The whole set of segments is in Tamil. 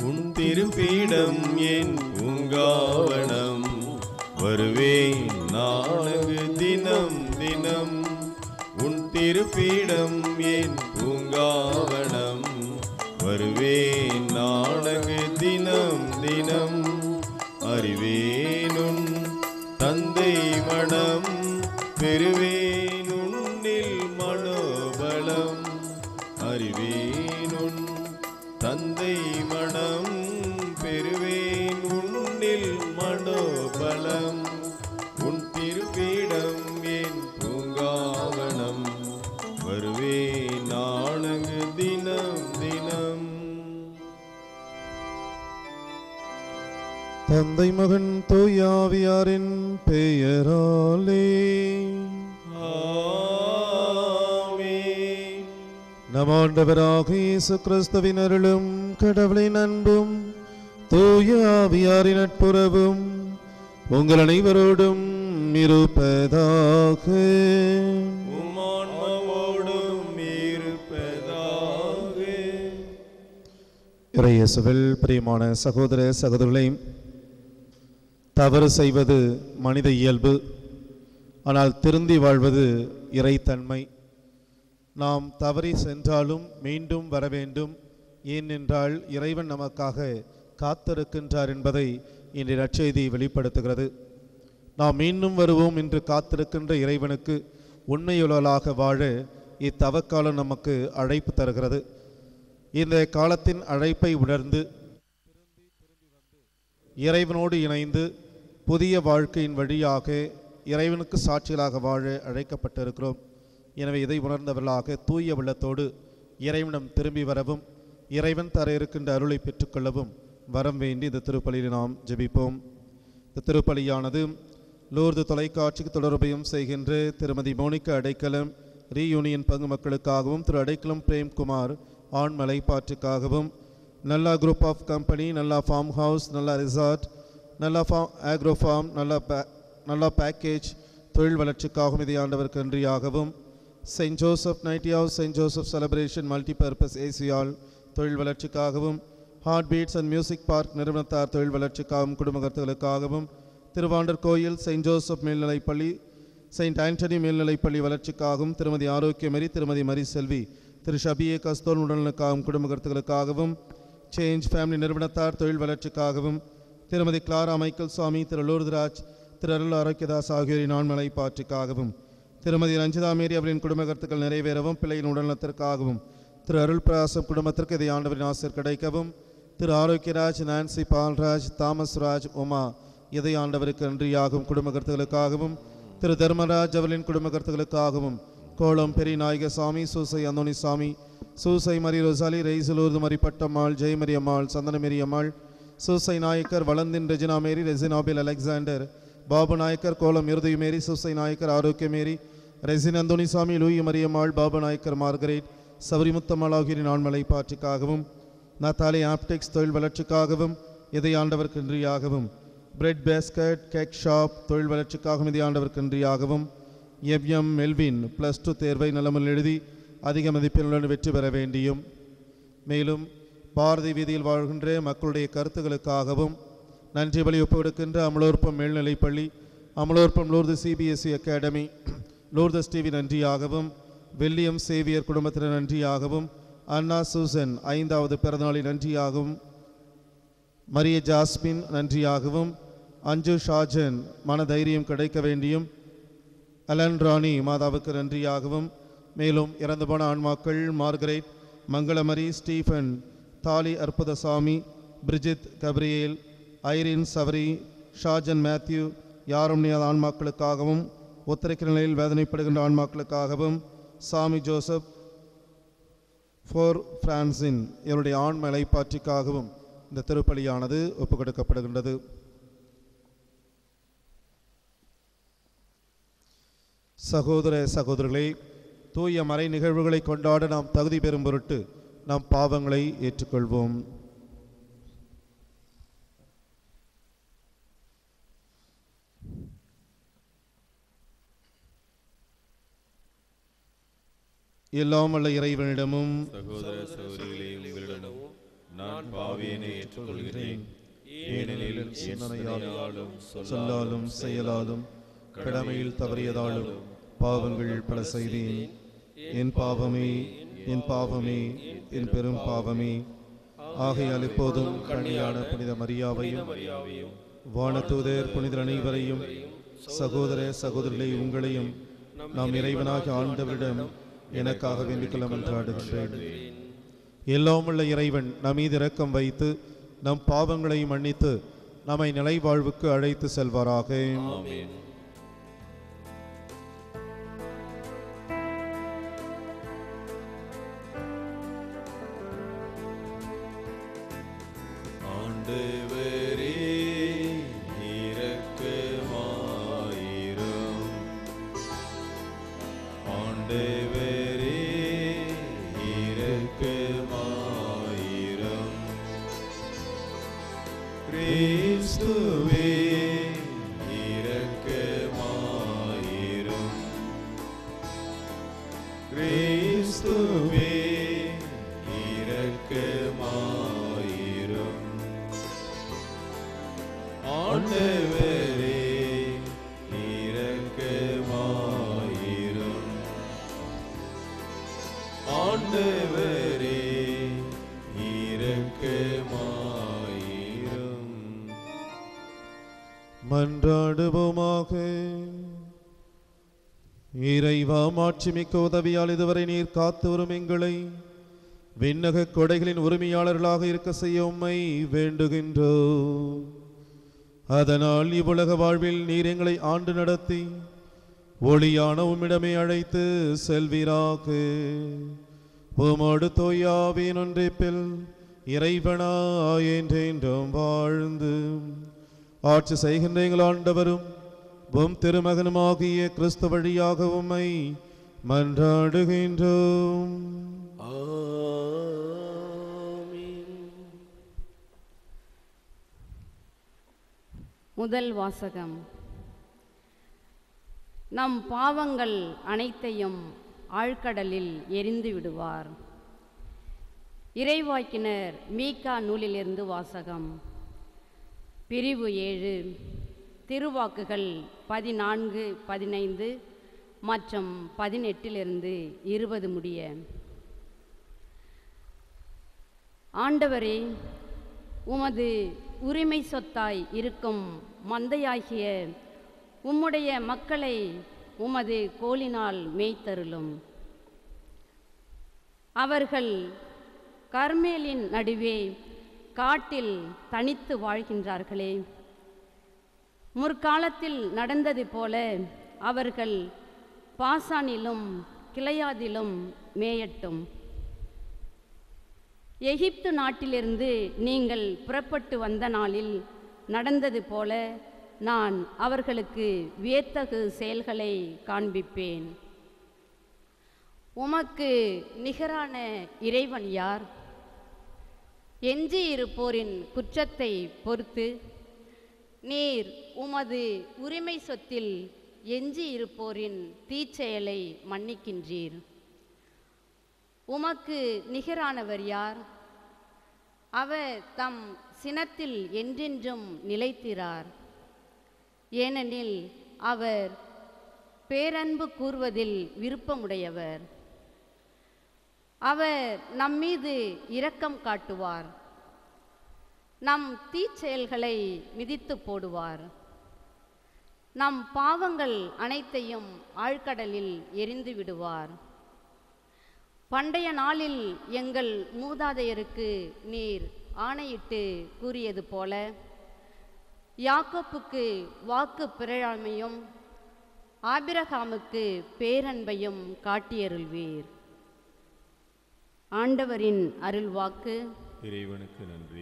உன் திருப்பீடம் என் பூங்காவனம் வருவேன் நானகு தினம் தினம் உன் திருப்பீடம் என் பூங்காவனம் வருவேன் நானகு தினம் தினம் அறிவேனுன் தந்தை மனம் பெறுவேன் உன்னில் மனோபலம் அறிவேனுன் தந்தை மனம் பெறுவேன் உன்னில் மனோபலம் உன் திருப்பீடம் என் பூங்காவனம் வருவேன் நானங்கு தினம் தினம் தந்தை மகன் தூயாவியாரின் பெயராலே ஆமென். நம் ஆண்டவராக இயேசு கிறிஸ்துவின் அருளும் கடவுளின் அன்பும் தூய ஆவியாரின் நட்புறவும் உங்கள் அனைவரோடும் இருப்பதாக உம்மான்மாவோடும் இருப்பதாக இறையேசுவில் பிரியமான சகோதர சகோதரர்களே தவறு செய்வது மனித இயல்பு ஆனால் திருந்தி வாழ்வது இறைத்தன்மை நாம் தவறி சென்றாலும் மீண்டும் வர வேண்டும் ஏனென்றால் இறைவன் நமக்காக காத்திருக்கின்றார் என்பதை இன்றைய நற்செய்தி வெளிப்படுத்துகிறது நாம் மீண்டும் வருவோம் என்று காத்திருக்கின்ற இறைவனுக்கு உண்மையுள்ளலாக வாழ இத்தவக்காலம் நமக்கு அழைப்பு தருகிறது இந்த காலத்தின் அழைப்பை உணர்ந்து இறைவனோடு இணைந்து புதிய வாழ்க்கையின் வழியாக இறைவனுக்கு சாட்சிகளாக வாழ அழைக்கப்பட்டிருக்கிறோம் எனவே இதை உணர்ந்தவர்களாக தூய உள்ளத்தோடு இறைவனிடம் திரும்பி வரவும் இறைவன் தர இருக்கின்ற அருளை பெற்றுக்கொள்ளவும் வரம் வேண்டி இந்த திருப்பலியில் நாம் ஜெபிப்போம் இந்த திருப்பலியானது லூர்து தொலைக்காட்சிக்கு தொடர்பையும் செய்கின்ற திருமதி மோனிகா அடைக்கலம் ரீயூனியன் பங்கு மக்களுக்காகவும் திரு அடைக்கலம் பிரேம்குமார் ஆண் மலைப்பாற்றுக்காகவும் நல்லா குரூப் ஆஃப் கம்பெனி நல்லா ஃபார்ம் ஹவுஸ் நல்லா ரிசார்ட் நல்லா ஃபார்ம் ஆக்ரோ ஃபார்ம் நல்லா பே நல்லா பேக்கேஜ் தொழில் வளர்ச்சிக்காகவும் இதை ஆண்டவருக்கு நன்றியாகவும் Saint Joseph nighty house Saint Joseph celebration multipurpose ஏசியால் தொழில் வளர்ச்சிக்காகவும் heart beats and music park நிறுவனத்தார் தொழில் வளர்ச்சிக்காகவும் குடும்ப கருத்துகளுக்காகவும் திருவாண்டர் கோயில் செயின்ட் ஜோசப் மேல்நிலைப்பள்ளி செயின்ட் ஆண்டனி மேல்நிலைப்பள்ளி வளர்ச்சிக்காகவும் திருமதி ஆரோக்கியமரி திருமதி மரி செல்வி திரு ஷபியே கஸ்தோன் உடலுக்காகவும் குடும்ப கருத்துகளுக்காகவும் சேஞ்ச் ஃபேமிலி நிறுவனத்தார் தொழில் வளர்ச்சிக்காகவும் திருமதி கிளாரா மைக்கேல் சுவாமி திரு லூர்தராஜ் திரு அருள் ஆரோக்கியதாஸ் ஆகியோரின் ஆண்மலை பாற்றுக்காகவும் திருமதி ரஞ்சிதா மேரி அவரின் குடும்ப கருத்துக்கள் நிறைவேறவும் பிள்ளையின் உடல்நலத்திற்காகவும் திரு அருள் பிரகாசம் குடும்பத்திற்கு இதை ஆண்டவரின் ஆசிரியர் கிடைக்கவும் திரு ஆரோக்கியராஜ் நான்சி பால்ராஜ் தாமஸ் ராஜ் உமா இதை ஆண்டவருக்கு நன்றியாகும் குடும்ப கருத்துகளுக்காகவும் திரு தர்மராஜ் அவர்களின் குடும்ப கருத்துகளுக்காகவும் கோலம் பெரிய நாயகசாமி சூசை அந்தோணி சாமி சூசை மரி ரொசாலி ரெய்சலூர்து மரி பட்டம்மாள் ஜெயமரி அம்மாள் சந்தனமேரி அம்மாள் சூசை நாயக்கர் வளந்தின் ரெஜினா மேரி ரெசினாபில் அலெக்சாண்டர் பாபு நாயக்கர் கோலம் இருதய மேரி சூசை நாயக்கர் ஆரோக்கிய மேரி ரெசின் அந்தோணிசாமி லூயி மரியம்மாள் பாபு நாயக்கர் மார்கரேட் சபரிமுத்தம்மாள் ஆகியோரின் ஆண்மலை பாற்றுக்காகவும் நத்தாலி ஆப்டெக்ஸ் தொழில் வளர்ச்சிக்காகவும் இதை ஆண்டவருக்கு நன்றியாகவும் பிரெட் பேஸ்கட் கேக் ஷாப் தொழில் வளர்ச்சிக்காகவும் இதை ஆண்டவருக்கு நன்றியாகவும் எவ்எம் மெல்வின் ப்ளஸ் டூ தேர்வை நலமில் எழுதி அதிக மதிப்பெண்களுடன் வெற்றி பெற வேண்டியும் மேலும் பாரதி வீதியில் வாழ்கின்ற மக்களுடைய கருத்துக்களுக்காகவும் நன்றி பலி ஒப்புக்கொடுக்கின்ற அமலோற்பம் மேல்நிலைப்பள்ளி Amalorpavam Lourdu CBSE academy Lourdes TV நன்றியாகவும் வில்லியம் சேவியர் குடும்பத்தினர் நன்றியாகவும் அண்ணா சூசன் ஐந்தாவது பிறந்தநாளில் நன்றியாகவும் மரிய ஜாஸ்மின் நன்றியாகவும் அஞ்சு ஷாஜன் மன தைரியம் கிடைக்க வேண்டியும் அலன் ராணி மாதாவுக்கு நன்றியாகவும் மேலும் இறந்து போன ஆன்மாக்கள் மார்கரெட் மங்களமரி ஸ்டீஃபன் தாலி Arputhasamy Bridget Gabriel Irene Savari Shajan Matthew யாரும் நீ ஆன்மாக்களுக்காகவும் ஒத்துரைக்கிற நிலையில் வேதனைப்படுகின்ற ஆன்மாக்களுக்காகவும் சாமி ஜோசப் ஃபோர் பிரான்சின் இவருடைய ஆண்மை இலைப்பாற்றிக்காகவும் இந்த திருப்பலியானது ஒப்புக் கொடுக்கப்படுகின்றது சகோதர சகோதரர்களே தூய மறை நிகழ்வுகளை கொண்டாட நாம் தகுதி பெறும் பொருட்டு நாம் பாவங்களை ஏற்றுக்கொள்வோம் எல்லாம் வல்ல இறைவனிடமும் சகோதர சகோதரிகளே உங்களிடமும் நான் பாவியனை ஏற்றுக்கொள்கிறேன் ஏனெனில் என் சிந்தனையாலும் சொல்லாலும் செயலாலும் கடமையில் தவறியதாலும் பாவங்கள் பல செய்தேன் என் பாவமே என் பாவமே என் பெரும் பாவமே ஆகையால் இப்போதும் கண்ணியான புனித மரியாவையும் வானதூதர் புனிதர் அனைவரையும் சகோதர சகோதரிகளை உங்களையும் நாம் இறைவனாக ஆண்டவரிடம் எனக்காக வேண்டிக் கொள்ள மன்றாடுகின்றேன் எல்லாம் உள்ள இறைவன் நம் மீது இரக்கம் வைத்து நம் பாவங்களை மன்னித்து நம்மை நிலை வாழ்வுக்கு அழைத்து செல்வாராக ஆமென் ஆண்டவரே இரக்கமாயிரும் ஆண்டவரே இரக்கமாயிரும் கிறிஸ்துவே இரக்கமாயிரும் கிறிஸ்துவே இரக்கமாயிரும் ஆண்டவரே இரக்கமாயிரும் ஆண்டவரே இரக்கமாயிரும் மன்றாடுவோமாக இறைவா மாட்சிமிக்க உதவியால் இதுவரை நீர் காத்து வரும் எங்களை விண்ணக கொடைகளின் உரிமையாளர்களாக இருக்க செய்ய உம்மை வேண்டுகின்றோம் அதனால் இவ்வுலக வாழ்வில் நீர் எங்களை ஆண்டு நடத்தி ஒளியான உம்மிடமே அழைத்து செல்வீராக உமோடு தோயாவின் ஒன்றிப்பில் இறைவனா என்றென்றும் வாழ்ந்து ஆட்சி செய்கின்ற எங்கள் ஆண்டவரும் உம் திருமகனுமாகிய கிறிஸ்து வழியாக உம்மை மன்றாடுகின்றோம் முதல் வாசகம் நம் பாவங்கள் அனைத்தையும் ஆழ்கடலில் எரிந்து விடுவார் இறைவாக்கினர் மீகா நூலிலிருந்து வாசகம் பிரிவு ஏழு திருவாக்குகள் பதினான்கு பதினைந்து மற்றும் பதினெட்டிலிருந்து இருபது முடிய ஆண்டவரே உமது உரிமை சொத்தாய் இருக்கும் மந்தையாகிய உம்முடைய மக்களை உமது கோலினால் மேய்த்தருளும் அவர்கள் கர்மேலின் நடுவே காட்டில் தனித்து வாழ்கின்றார்களே முற்காலத்தில் நடந்தது போல அவர்கள் பாசானிலும் கிளையாதிலும் மேயட்டும் எகிப்து நாட்டிலிருந்து நீங்கள் புறப்பட்டு வந்த நாளில் நடந்தது போல நான் அவர்களுக்கு வியத்தகு செயல்களை காண்பிப்பேன் உமக்கு நிகரான இறைவன் யார் எஞ்சியிருப்போரின் குற்றத்தை பொறுத்து நீர் உமது உரிமை சொத்தில் எஞ்சியிருப்போரின் தீச்செயலை மன்னிக்கின்றீர் உமக்கு நிகரானவர் யார் அவர் தம் சினத்தில் என்றென்றும் நிலைத்திரார் ஏனெனில் அவர் பேரன்பு கூர்வதில் விருப்பமுடையவர் அவர் நம்மீது இரக்கம் காட்டுவார் நம் தீச்செயல்களை மிதித்து போடுவார் நம் பாவங்கள் அனைத்தையும் ஆழ்கடலில் எரிந்து விடுவார் பண்டைய நாளில் எங்கள் மூதாதையருக்கு நீர் ஆணையிட்டு கூறியது போல யாக்கோப்புக்கு வாக்கு பிறழாமையும் ஆபிரகாமுக்கு பேரன்பையும் காட்டியருள்வீர் ஆண்டவரின் அருள்வாக்கு இறைவனுக்கு நன்றி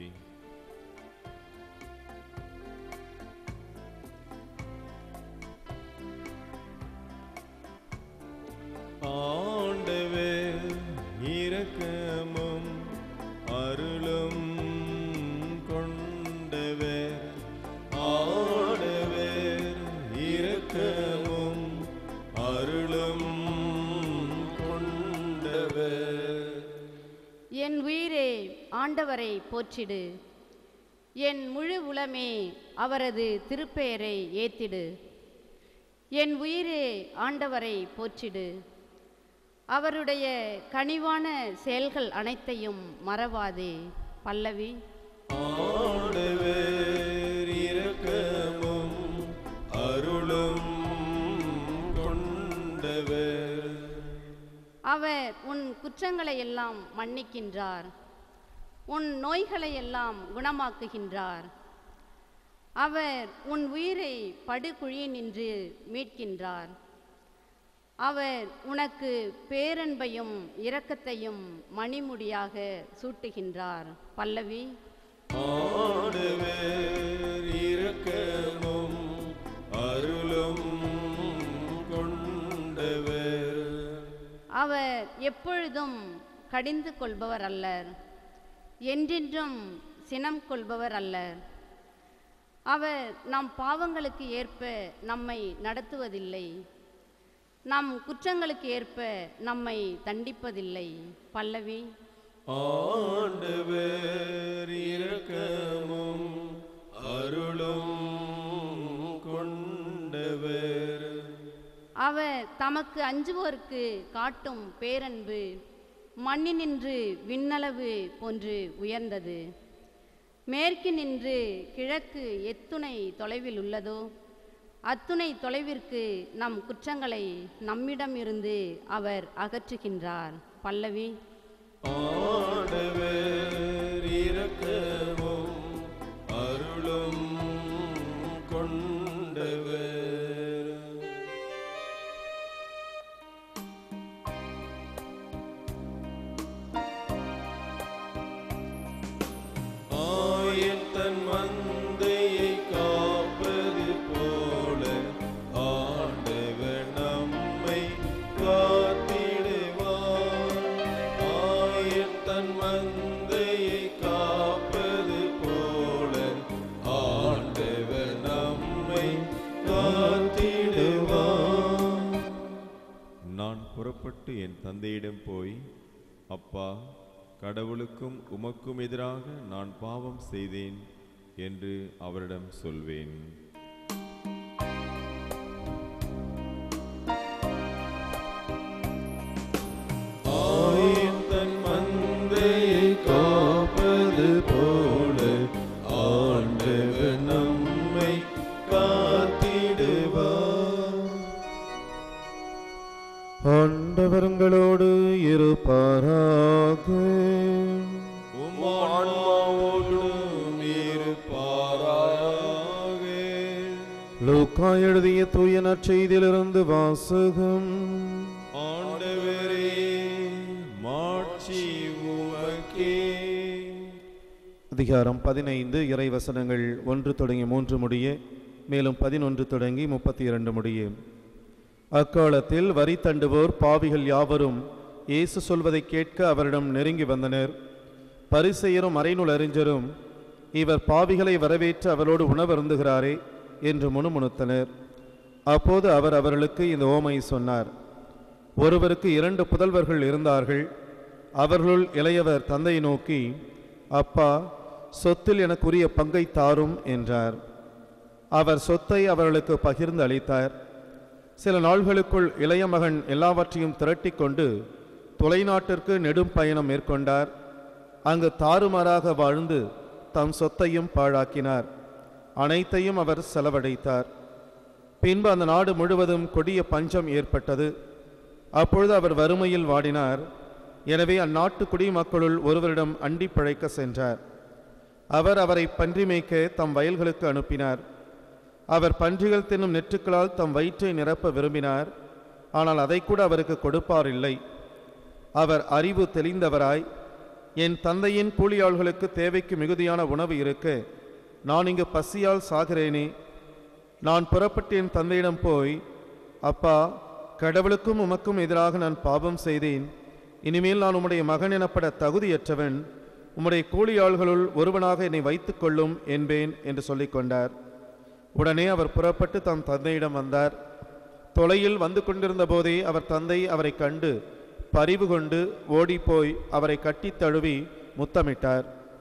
ஆண்டவர் இரக்கமும் அருளும் கொண்டவர் ஆண்டவர் இரக்கமும் அருளும் கொண்டவர் என் உயிரே ஆண்டவரை ஆண்டவரை போற்றிடு என் முழு உளமே அவரது திருப்பெயரை ஏத்திடு என் உயிரே ஆண்டவரை போற்றிடு அவருடைய கனிவான செயல்கள் அனைத்தையும் மறவாதே பல்லவி ஆண்டவர் இரக்கமும் அருளும் கொண்டவர் அவர் உன் குற்றங்களை எல்லாம் மன்னிக்கின்றார் உன் நோய்களை எல்லாம் குணமாக்குகின்றார் அவர் உன் உயிரை படுகுழியினின்று மீட்கின்றார் அவர் உனக்கு பேரன்பையும் இரக்கத்தையும் மணிமுடியாக சூட்டுகின்றார் பல்லவி ஆண்டவர் இரக்கமும் அருளும் கொண்டவர் அவர் எப்பொழுதும் கடிந்து கொள்பவர் அல்லர் என்றென்றும் சினம் கொள்பவர் அல்லர் அவர் நம் பாவங்களுக்கு ஏற்ப நம்மை நடத்துவதில்லை நம் குற்றங்களுக்கு ஏற்ப நம்மை தண்டிப்பதில்லை பல்லவி ஆண்டவர் இரக்கமும் அருளும் கொண்டவர் அவர் தமக்கு அஞ்சுவோருக்கு காட்டும் பேரன்பு மண்ணினின்று விண்ணளவு போன்று உயர்ந்தது மேற்கினின்று கிழக்கு எத்துணை தொலைவில் உள்ளதோ அத்துணை தொலைவிற்கு நம் குற்றங்களை நம்மிடமிருந்து அவர் அகற்றுகின்றார் பல்லவி ஆண்டவர் இரக்கமும் அருளும் கொண்டவர் ஆயத்தன் மந்தையை காப்பது போல ஆண்டவர் நம்மை காத்திடுவார் ஆயத்தன் மந்தையை காப்பது போல ஆண்டவர் நம்மை காத்திடுவார் நான் புறப்பட்டு என் தந்தையிடம் போய் அப்பா கடவுளுக்கும் உமக்கும் எதிராக நான் பாவம் செய்தேன் என்று அவரிடம் சொல்வேன் ஆயத்தன் மந்தையை காப்பது போல ஆண்டவர் நம்மை காத்திடுவார் ஆண்டவருங்களோடு இருப்பாராக உம் ஆன்மாவோடும் இருப்பாராக லூக்கா எழுதிய தூய நற்செய்தியிலிருந்து வாசகம் ஆண்டவரே மாட்சி உமக்கே அதிகாரம் பதினைந்து இறைவசனங்கள் ஒன்று தொடங்கி மூன்று முடிய மேலும் பதினொன்று தொடங்கி முப்பத்தி இரண்டு முடிய அக்காலத்தில் வரி தண்டுவோர் பாவிகள் யாவரும் இயேசு சொல்வதை கேட்க அவரிடம் நெருங்கி வந்தனர் பரிசெயரும் மறைநூல் அறிஞரும் இவர் பாவிகளை வரவேற்று அவரோடு உணவருந்துகிறாரே என்று முணுமுணுத்தனர் அப்போது அவர் அவர்களுக்கு இந்த ஓமை சொன்னார் ஒருவருக்கு இரண்டு புதல்வர்கள் இருந்தார்கள் அவர்களுள் இளையவர் தந்தையை நோக்கி அப்பா சொத்தில் எனக்குரிய பங்கை தாரும் என்றார் அவர் சொத்தை அவர்களுக்கு பகிர்ந்து அளித்தார் சில நாள்களுக்குள் இளைய மகன் எல்லாவற்றையும் திரட்டிக் கொண்டு தொலைநாட்டிற்கு நெடும் பயணம் மேற்கொண்டார் அங்கு தாறுமாறாக வாழ்ந்து தம் சொத்தையும் பாழாக்கினார் அனைத்தையும் அவர் செலவழித்தார் பின்பு அந்த நாடு முழுவதும் கொடிய பஞ்சம் ஏற்பட்டது அப்பொழுது அவர் வறுமையில் வாடினார் எனவே அந்நாட்டு குடிமக்களுள் ஒருவரிடம் அண்டி பிழைக்க சென்றார் அவர் அவரை பன்றி மேய்க்க தம் வயல்களுக்கு அனுப்பினார் அவர் பன்றிகள் தின்னும் நெற்றுக்களால் தம் வயிற்றை நிரப்ப விரும்பினார் ஆனால் அதை கூட அவருக்கு கொடுப்பார் இல்லை அவர் அறிவு தெளிந்தவராய் என் தந்தையின் கூலியாள்களுக்கு தேவைக்கு மிகுதியான உணவு இருக்க நான் இங்கு பசியால் சாகிறேனே நான் புறப்பட்டு என் தந்தையிடம் போய் அப்பா கடவுளுக்கும் உமக்கும் எதிராக நான் பாவம் செய்தேன் இனிமேல் நான் உம்முடைய மகன் எனப்பட தகுதியற்றவன் உம்முடைய கூலியாள்களுள் ஒருவனாக என்னை வைத்துக் கொள்ளும் என்பேன் என்று சொல்லிக் கொண்டார் உடனே அவர் புறப்பட்டு தம் தந்தையிடம் வந்தார் தொலையில் வந்து கொண்டிருந்த போதே அவர் தந்தை அவரை கண்டு பரிவு கொண்டு ஓடிப்போய் அவரை கட்டித் தழுவி முத்தமிட்டார்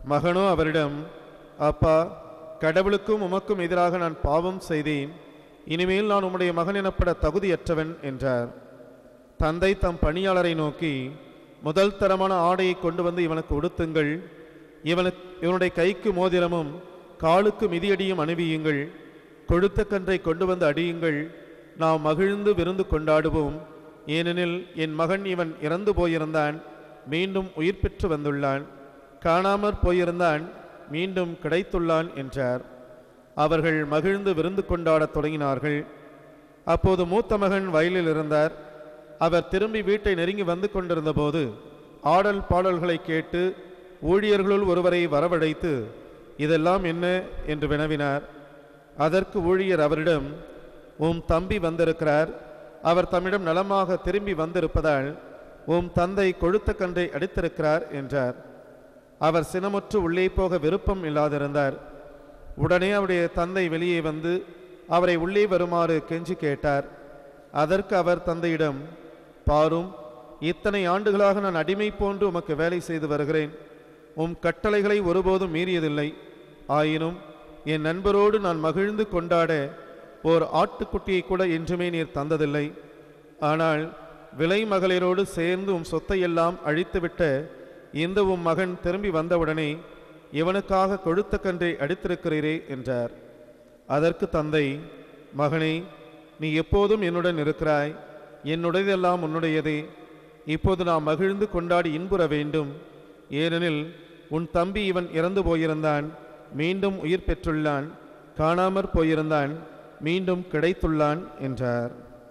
மகனோ அவரிடம் அப்பா கடவுளுக்கும் உமக்கும் எதிராக நான் பாவம் செய்தேன் இனிமேல் நான் உம்முடைய மகன் எனப்பட தகுதியற்றவன் என்றார் தந்தை தம் பணியாளரை நோக்கி முதல் தரமான ஆடையை கொண்டு வந்து இவனுக்கு உடுத்துங்கள் இவனுக்கு இவனுடைய கைக்கு மோதிரமும் காலுக்கு மிதியடியும் அணிவியுங்கள் கொழுத்த கன்றை கொண்டு வந்து அடியுங்கள் நாம் மகிழ்ந்து விருந்து கொண்டாடுவோம் ஏனெனில் என் மகன் இவன் இறந்து போயிருந்தான் மீண்டும் உயிர் பெற்று வந்துள்ளான் காணாமற் போயிருந்தான் மீண்டும் கிடைத்துள்ளான் என்றார் அவர்கள் மகிழ்ந்து விருந்து கொண்டாடத் தொடங்கினார்கள் அப்போது மூத்த மகன் வயலில் இருந்தார் அவர் திரும்பி வீட்டை நெருங்கி வந்து கொண்டிருந்தபோது ஆடல் பாடல்களை கேட்டு ஊழியர்களுள் ஒருவரை வரவழைத்து இதெல்லாம் என்ன என்று வினவினார் அதற்கு ஊழியர் அவரிடம் உம் தம்பி வந்திருக்கிறார் அவர் தம்மிடம் நலமாக திரும்பி வந்திருப்பதால் உம் தந்தை கொழுத்த கன்றை அடித்திருக்கிறார் என்றார் அவர் சினமுற்று உள்ளே போக விருப்பம் இல்லாதிருந்தார் உடனே அவருடைய தந்தை வெளியே வந்து அவரை உள்ளே வருமாறு கெஞ்சி கேட்டார் அதற்கு அவர் தந்தையிடம் பாரும் இத்தனை ஆண்டுகளாக நான் அடிமை போன்று உமக்கு வேலை செய்து வருகிறேன் உம் கட்டளைகளை ஒருபோதும் மீறியதில்லை ஆயினும் என் நண்பரோடு நான் மகிழ்ந்து கொண்டாட ஓர் ஆட்டுக்குட்டியை கூட என்றுமே நீர் தந்ததில்லை ஆனால் விலை மகளிரோடு சேர்ந்து உம் சொத்தையெல்லாம் அழித்துவிட்ட இந்த உம் மகன் திரும்பி வந்தவுடனே இவனுக்காக கொழுத்த கன்றை அடித்திருக்கிறீரே என்றார் அதற்கு தந்தை மகனே நீ எப்போதும் என்னுடன் இருக்கிறாய் என்னுடையதெல்லாம் உன்னுடையதே இப்போது நாம் மகிழ்ந்து கொண்டாடி இன்புற வேண்டும் ஏனெனில் உன் தம்பி இவன் இறந்து போயிருந்தான் மீண்டும் உயிர் பெற்றுள்ளான் காணாமற் போயிருந்தான் மீண்டும் கிடைத்துள்ளான் என்றார்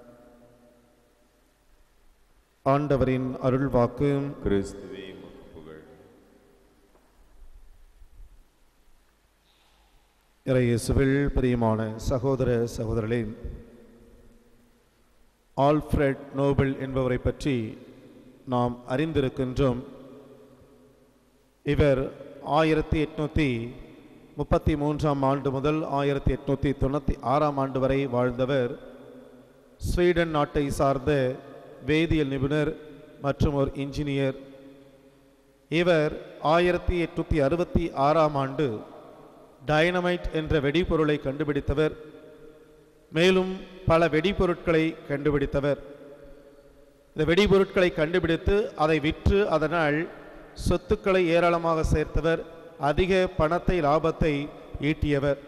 ஆண்டவரின் அருள் வாக்கு கிறிஸ்துவே உமக்கு புகழ் இறையேசுவில் பிரியமான சகோதர சகோதரர்களே ஆல்ஃப்ரெட் நோபல் என்பவரை பற்றி நாம் அறிந்திருக்கின்றோம் இவர் ஆயிரத்தி எட்நூற்றி முப்பத்தி மூன்றாம் ஆண்டு முதல் ஆயிரத்தி எட்நூற்றி தொண்ணூற்றி ஆறாம் ஆண்டு வரை வாழ்ந்தவர் ஸ்வீடன் நாட்டை சார்ந்த வேதியியல் நிபுணர் மற்றும் ஒரு இன்ஜினியர் இவர் ஆயிரத்தி எட்நூற்றி அறுபத்தி ஆறாம் ஆண்டு டைனமைட் என்ற வெடிபொருளை கண்டுபிடித்தவர் மேலும் பல வெடிபொருட்களை கண்டுபிடித்தவர் இந்த வெடிபொருட்களை கண்டுபிடித்து அதை விற்று அதனால் சொத்துக்களை ஏராளமாக சேர்த்தவர் அதிக பணத்தை லாபத்தை ஈட்டியவர்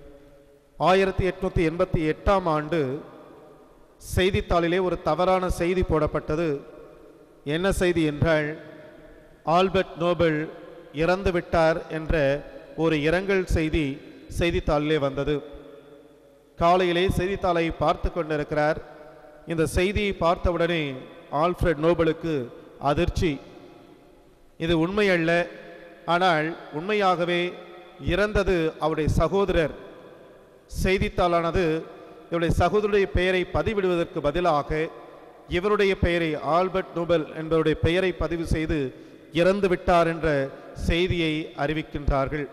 ஆயிரத்தி எட்நூற்றி எண்பத்தி எட்டாம் ஆண்டு செய்தித்தாளிலே ஒரு தவறான செய்தி போடப்பட்டது என்ன செய்தி என்றால் ஆல்பர்ட் நோபல் இறந்து விட்டார் என்ற ஒரு இரங்கல் செய்தி செய்தித்தாளிலே வந்தது காலையிலே செய்தித்தாளை பார்த்து கொண்டிருக்கிறார் இந்த செய்தியை பார்த்தவுடனே ஆல்ஃபிரட் நோபலுக்கு அதிர்ச்சி இது உண்மை அல்ல ஆனால் உண்மையாகவே இறந்தது அவருடைய சகோதரர் செய்தித்தாளானது இவருடைய சகோதரருடைய பெயரை பதிவிடுவதற்கு பதிலாக இவருடைய பெயரை ஆல்பர்ட் நோபல் என்பவருடைய பெயரை பதிவு செய்து இறந்து விட்டார் என்ற செய்தியை அறிவிக்கின்றார்கள்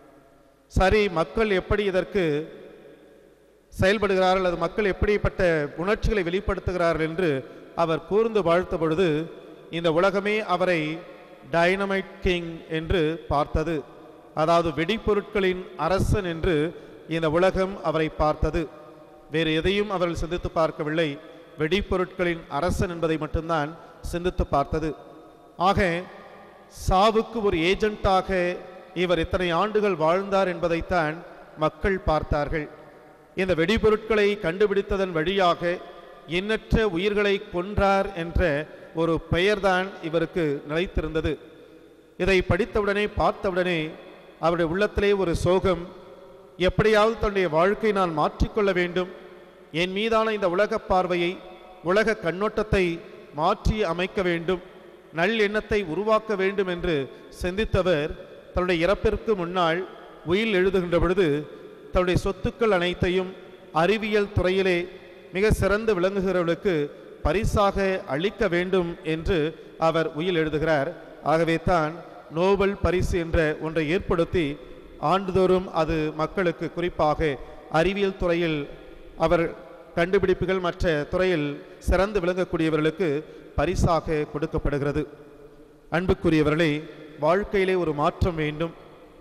சரி மக்கள் எப்படி இதற்கு செயல்படுகிறார்கள் அல்லது மக்கள் எப்படிப்பட்ட உணர்ச்சிகளை வெளிப்படுத்துகிறார்கள் என்று அவர் கூர்ந்து வாழ்த்த பொழுது இந்த உலகமே அவரை டைனமைட் கிங் என்று பார்த்தது அதாவது வெடிப்பொருட்களின் அரசன் என்று இந்த உலகம் அவரை பார்த்தது வேறு எதையும் அவர்கள் சிந்தித்து பார்க்கவில்லை வெடிப்பொருட்களின் அரசன் என்பதை மட்டும்தான் சிந்தித்து பார்த்தது ஆக சாவுக்கு ஒரு ஏஜென்ட்டாக இவர் இத்தனை ஆண்டுகள் வாழ்ந்தார் என்பதைத்தான் மக்கள் பார்த்தார்கள் இந்த வெடிபொருட்களை கண்டுபிடித்ததன் வழியாக எண்ணற்ற உயிர்களை கொன்றார் என்ற ஒரு பெயர்தான் இவருக்கு நிலைத்திருந்தது இதை படித்தவுடனே பார்த்தவுடனே அவருடைய உள்ளத்திலே ஒரு சோகம் எப்படியாவது தன்னுடைய வாழ்க்கை நான் மாற்றிக்கொள்ள வேண்டும் என் மீதான இந்த உலக பார்வையை உலக கண்ணோட்டத்தை மாற்றி அமைக்க வேண்டும் நல் எண்ணத்தை உருவாக்க வேண்டும் என்று சிந்தித்தவர் தன்னுடைய இறப்பிற்கு முன்னால் உயில் எழுதுகின்ற பொழுது தன்னுடைய சொத்துக்கள் அனைத்தையும் அறிவியல் துறையிலே மிக சிறந்து விளங்குகிறவர்களுக்கு பரிசாக அளிக்க வேண்டும் என்று அவர் உயில் எழுதுகிறார் ஆகவே தான் நோபல் பரிசு என்ற ஒன்றை ஏற்படுத்தி ஆண்டுதோறும் அது மக்களுக்கு குறிப்பாக அறிவியல் துறையில் அவர் கண்டுபிடிப்புகள் மற்ற துறையில் சிறந்து விளங்கக்கூடியவர்களுக்கு பரிசாக கொடுக்கப்படுகிறது அன்புக்குரியவர்களே வாழ்க்கையிலே ஒரு மாற்றம் வேண்டும்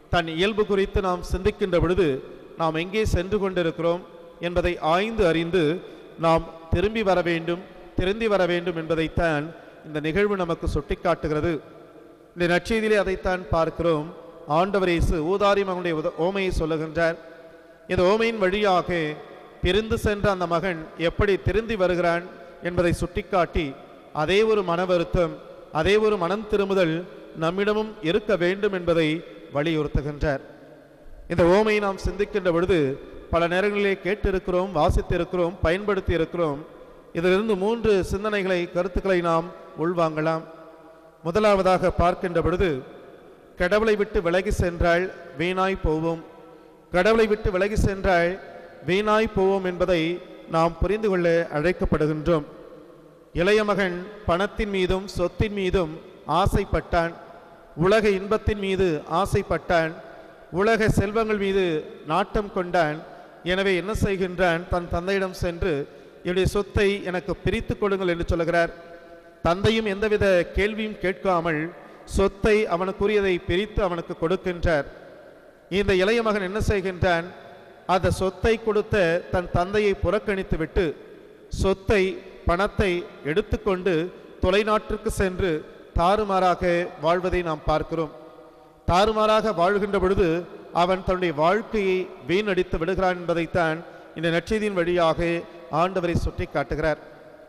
தன் இயல்பு குறித்து நாம் சிந்திக்கின்ற பொழுது நாம் எங்கே சென்று கொண்டிருக்கிறோம் என்பதை ஆய்ந்து அறிந்து நாம் திரும்பி வர வேண்டும் திரும்பி வர வேண்டும் என்பதைத்தான் இந்த நிகழ்வு நமக்கு சுட்டிக்காட்டுகிறது இந்த நற்செய்தியிலே அதைத்தான் பார்க்கிறோம் ஆண்டவர் இயேசு ஊதாரி மகனுடைய உத ஓமையை சொல்லுகின்றார் இந்த ஓமையின் வழியாக பிரிந்து சென்ற அந்த மகன் எப்படி திருந்தி வருகிறான் என்பதை சுட்டிக்காட்டி அதே ஒரு மன வருத்தம் அதே ஒரு மனம் திரும்புதல் நம்மிடமும் இருக்க வேண்டும் என்பதை வலியுறுத்துகின்றார் இந்த ஓமையை நாம் சிந்திக்கின்ற பொழுது பல நேரங்களிலே கேட்டிருக்கிறோம் வாசித்திருக்கிறோம் பயன்படுத்தி இருக்கிறோம் இதிலிருந்து மூன்று சிந்தனைகளை கருத்துக்களை நாம் உள்வாங்கலாம் முதலாவதாக பார்க்கின்ற பொழுது கடவுளை விட்டு விலகி சென்றால் வீணாய் போவோம் கடவுளை விட்டு விலகி சென்றால் வீணாய் போவோம் என்பதை நாம் புரிந்து கொள்ள அழைக்கப்படுகின்றோம் இளைய மகன் பணத்தின் மீதும் சொத்தின் மீதும் ஆசைப்பட்டான் உலக இன்பத்தின் மீது ஆசைப்பட்டான் உலக செல்வங்கள் மீது நாட்டம் கொண்டான் எனவே என்ன செய்கின்றான் தன் தந்தையிடம் சென்று என்னுடைய சொத்தை எனக்கு பிரித்து கொடுங்கள் என்று சொல்லுகிறார் தந்தையும் எந்தவித கேள்வியும் கேட்காமல் சொத்தை அவனுக்குரியதை பிரித்து அவனுக்கு கொடுக்கின்றார் இந்த இளைய மகன் என்ன செய்கின்றான் அந்த சொத்தை கொடுத்த தன் தந்தையை புறக்கணித்து விட்டு சொத்தை பணத்தை எடுத்துக்கொண்டு தொலைநாட்டிற்கு சென்று தாறுமாறாக வாழ்வதை நாம் பார்க்கிறோம் தாறுமாறாக வாழ்கின்ற பொழுது அவன் தன்னுடைய வாழ்க்கையை வீணடித்து விடுகிறான் என்பதைத்தான் இந்த நற்செய்தியின் வழியாக ஆண்டவரை சுட்டி காட்டுகிறார்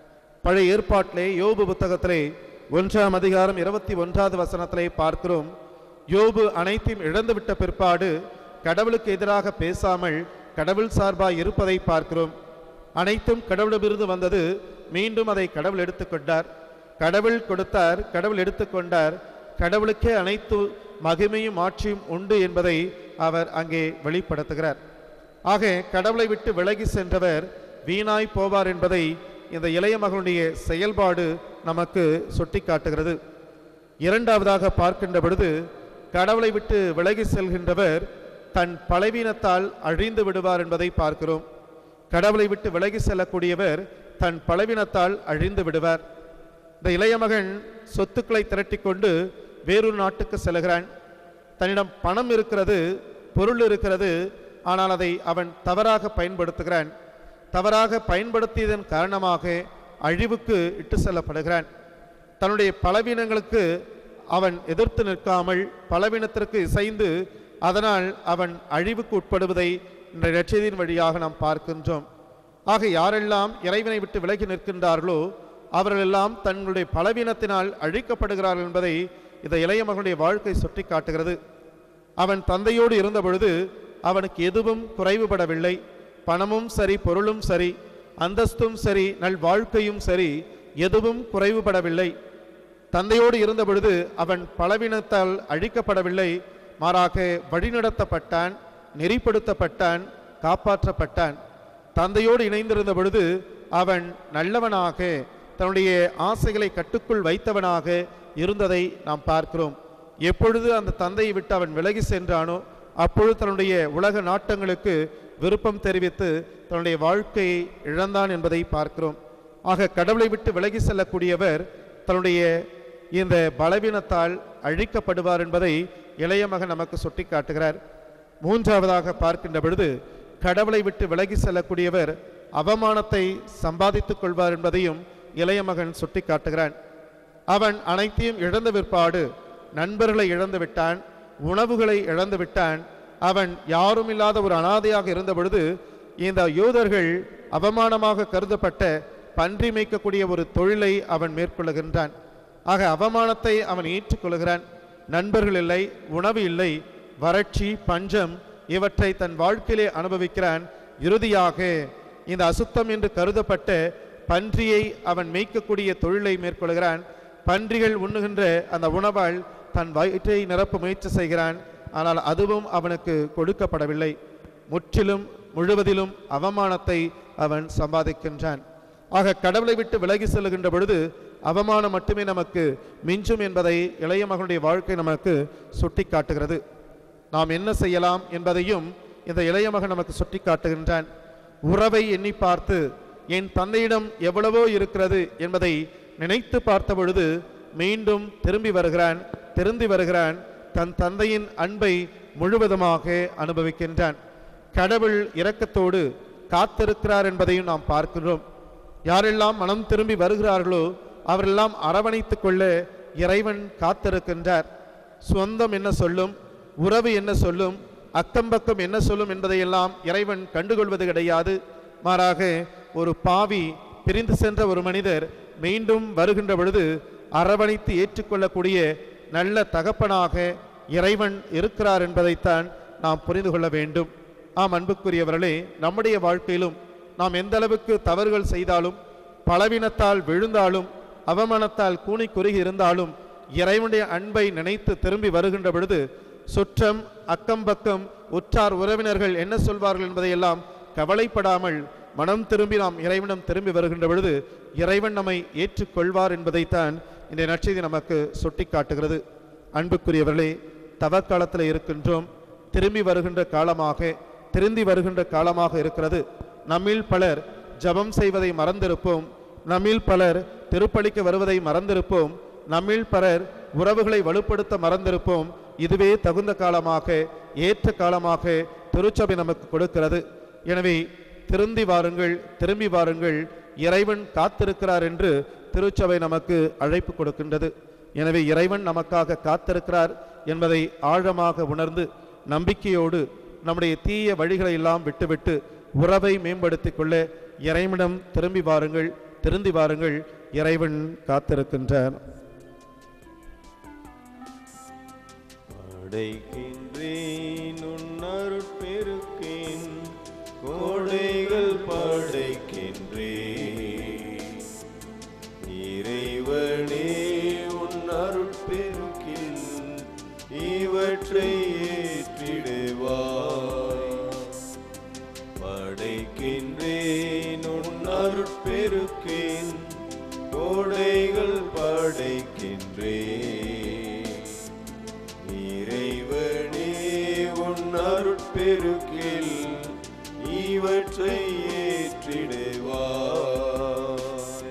பழைய ஏற்பாட்டிலே யோபு புத்தகத்திலே ஒன்றாம் அதிகாரம் இருபத்தி ஒன்றாவது வசனத்திலே பார்க்கிறோம் யோபு அனைத்தையும் இழந்துவிட்ட பிற்பாடு கடவுளுக்கு எதிராக பேசாமல் கடவுள் சார்பாய் இருப்பதை பார்க்கிறோம் அனைத்தும் கடவுளிடமிருந்து வந்தது மீண்டும் அதை கடவுள் எடுத்துக்கொண்டார் கடவுள் கொடுத்தார் கடவுள் எடுத்துக்கொண்டார் கடவுளுக்கே அனைத்து மகிமையும் ஆட்சியும் உண்டு என்பதை அவர் அங்கே வெளிப்படுத்துகிறார் ஆக கடவுளை விட்டு விலகி சென்றவர் வீணாய் போவார் என்பதை இந்த இளைய மகனுடைய செயல்பாடு நமக்கு சுட்டிக்காட்டுகிறது இரண்டாவதாக பார்க்கின்ற பொழுது கடவுளை விட்டு விலகி செல்கின்றவர் தன் பலவீனத்தால் அழிந்து விடுவார் என்பதை பார்க்கிறோம் கடவுளை விட்டு விலகி செல்லக்கூடியவர் தன் பலவீனத்தால் அழிந்து விடுவார் இந்த இளைய மகன் சொத்துக்களை திரட்டிக்கொண்டு வேறொரு நாட்டுக்கு செல்கிறான் தன்னிடம் பணம் இருக்கிறது பொருள் இருக்கிறது ஆனால் அதை அவன் தவறாக பயன்படுத்துகிறான் தவறாக பயன்படுத்தியதன் காரணமாக அழிவுக்கு இட்டு செல்லப்படுகிறான் தன்னுடைய பலவீனங்களுக்கு அவன் எதிர்த்து நிற்காமல் பலவீனத்திற்கு இசைந்து அதனால் அவன் அழிவுக்கு உட்படுவதை இந்த நற்செய்தியின் வழியாக நாம் பார்க்கின்றோம் ஆக யாரெல்லாம் இறைவனை விட்டு விலகி நிற்கின்றார்களோ அவர்களெல்லாம் தங்களுடைய பலவீனத்தினால் அழிக்கப்படுகிறார்கள் என்பதை இந்த இளைய மகனுடைய வாழ்க்கை சுட்டி காட்டுகிறது அவன் தந்தையோடு இருந்த பொழுது அவனுக்கு எதுவும் குறைவுபடவில்லை பணமும் சரி பொருளும் சரி அந்தஸ்தும் சரி நல் வாழ்க்கையும் சரி எதுவும் குறைவுபடவில்லை தந்தையோடு இருந்த பொழுது அவன் பலவீனத்தால் அழிக்கப்படவில்லை மாறாக வழிநடத்தப்பட்டான் நெறிப்படுத்தப்பட்டான் காப்பாற்றப்பட்டான் தந்தையோடு இணைந்திருந்த பொழுது அவன் நல்லவனாக தன்னுடைய ஆசைகளை கட்டுக்குள் வைத்தவனாக இருந்ததை நாம் பார்க்கிறோம் எப்பொழுது அந்த தந்தையை விட்டு அவன் விலகி சென்றானோ அப்பொழுது தன்னுடைய உலக நாட்டங்களுக்கு விருப்பம் தெரிவித்து தன்னுடைய வாழ்க்கையை இழந்தான் என்பதை பார்க்கிறோம் ஆக கடவுளை விட்டு விலகி செல்லக்கூடியவர் தன்னுடைய இந்த பலவீனத்தால் அழிக்கப்படுவார் என்பதை இளைய மகன் நமக்கு சுட்டிக்காட்டுகிறார் மூன்றாவதாக பார்க்கின்ற பொழுது கடவுளை விட்டு விலகி செல்லக்கூடியவர் அவமானத்தை சம்பாதித்துக் கொள்வார் என்பதையும் இளைய மகன் சுட்டிக்காட்டுகிறான் அவன் அனைத்தையும் இழந்த பிற்பாடு நண்பர்களை இழந்து விட்டான் உணவுகளை இழந்து விட்டான் அவன் யாரும் இல்லாத ஒரு அனாதையாக இருந்த பொழுது இந்த யூதர்கள் அவமானமாக கருதப்பட்ட பன்றி மேய்க்கக்கூடிய ஒரு தொழிலை அவன் மேற்கொள்ளுகின்றான் ஆக அவமானத்தை அவன் ஏற்றுக்கொள்கிறான் நண்பர்கள் இல்லை உணவு இல்லை வறட்சி பஞ்சம் இவற்றை தன் வாழ்க்கையிலே அனுபவிக்கிறான் இறுதியாக இந்த அசுத்தம் என்று கருதப்பட்ட பன்றியை அவன் மேய்க்கக்கூடிய தொழிலை மேற்கொள்கிறான் பன்றிகள் உண்ணுகின்ற அந்த உணவால் தன் வயிற்றை நிரப்ப முயற்சி செய்கிறான் ஆனால் அதுவும் அவனுக்கு கொடுக்கப்படவில்லை முற்றிலும் முழுவதிலும் அவமானத்தை அவன் சம்பாதிக்கின்றான் ஆக கடவுளை விட்டு விலகி செல்லுகின்ற பொழுது அவமானம் மட்டுமே நமக்கு மிஞ்சும் என்பதை இளைய மகனுடைய வாழ்க்கை நமக்கு சுட்டி காட்டுகிறது நாம் என்ன செய்யலாம் என்பதையும் இந்த இளைய மகன் நமக்கு சுட்டி காட்டுகின்றான் உறவை எண்ணி பார்த்து என் தந்தையிடம் எவ்வளவோ இருக்கிறது என்பதை நினைத்து பார்த்த பொழுது மீண்டும் திரும்பி வருகிறான் திரும்பி வருகிறான் தன் தந்தையின் அன்பை முழுவதுமாக அனுபவிக்கின்றான் கடவுள் இரக்கத்தோடு காத்திருக்கிறார் என்பதையும் நாம் பார்க்கிறோம் யாரெல்லாம் மனம் திரும்பி வருகிறார்களோ அவரெல்லாம் அரவணைத்துக் கொள்ள இறைவன் காத்திருக்கின்றார் சொந்தம் என்ன சொல்லும் உறவு என்ன சொல்லும் அக்கம்பக்கம் என்ன சொல்லும் என்பதையெல்லாம் இறைவன் கண்டுகொள்வது கிடையாது மாறாக ஒரு பாவி பிரிந்து சென்ற ஒரு மனிதர் மீண்டும் வருகின்ற பொழுது அரவணைத்து ஏற்றுக்கொள்ளக்கூடிய நல்ல தகப்பனாக இறைவன் இருக்கிறார் என்பதைத்தான் நாம் புரிந்து கொள்ள வேண்டும் ஆம் அன்புக்குரியவர்களே நம்முடைய வாழ்க்கையிலும் நாம் எந்த அளவுக்கு தவறுகள் செய்தாலும் பலவீனத்தால் விழுந்தாலும் அவமானத்தால் கூனி குறுகி இருந்தாலும் இறைவனுடைய அன்பை நினைத்து திரும்பி வருகின்ற பொழுது சுற்றம் அக்கம்பக்கம் உற்றார் உறவினர்கள் என்ன சொல்வார்கள் என்பதையெல்லாம் கவலைப்படாமல் மனம் திரும்பி நாம் இறைவனம் திரும்பி வருகின்ற பொழுது இறைவன் நம்மை ஏற்றுக்கொள்வார் என்பதைத்தான் இந்த நற்செய்தி நமக்கு சுட்டிக்காட்டுகிறது அன்புக்குரியவர்களே தவக்காலத்தில் இருக்கின்றோம் திரும்பி வருகின்ற காலமாக திருந்தி வருகின்ற காலமாக இருக்கிறது நம்மில் பலர் ஜெபம் செய்வதை மறந்திருப்போம் நம்மில் பலர் திருப்பலிக்கு வருவதை மறந்திருப்போம் நம்மில் பலர் உறவுகளை வலுப்படுத்த மறந்திருப்போம் இதுவே தகுந்த காலமாக ஏற்ற காலமாக திருச்சபை நமக்கு கொடுக்கிறது எனவே திருந்தி வாருங்கள் திரும்பி வாருங்கள் இறைவன் காத்திருக்கிறார் என்று திருச்சபை நமக்கு அழைப்பு கொடுக்கின்றது எனவே இறைவன் நமக்காக காத்திருக்கிறார் என்பதை ஆழமாக உணர்ந்து நம்பிக்கையோடு நம்முடைய தீய வழிகளை எல்லாம் விட்டுவிட்டு உறவை மேம்படுத்திக் கொள்ள இறைவனிடம் திரும்பி வாருங்கள் திருந்தி வாருங்கள் இறைவன் காத்திருக்கின்றார் படைக்கின்றேன் உன் அருட்பெருக்கின் கோடைகள் படைக்கின்றேன் இறைவனே உன் அருட்பெருக்கில் இவற்றை ஏற்றிடுவாய் படைக்கின்றேன் உன் அருட்பெருக்கின் கோடைகள் படைக்கின்றேன் இறைவனே உன் அருட்பெருக்கில் இவற்றை ஏற்றிடுவாய்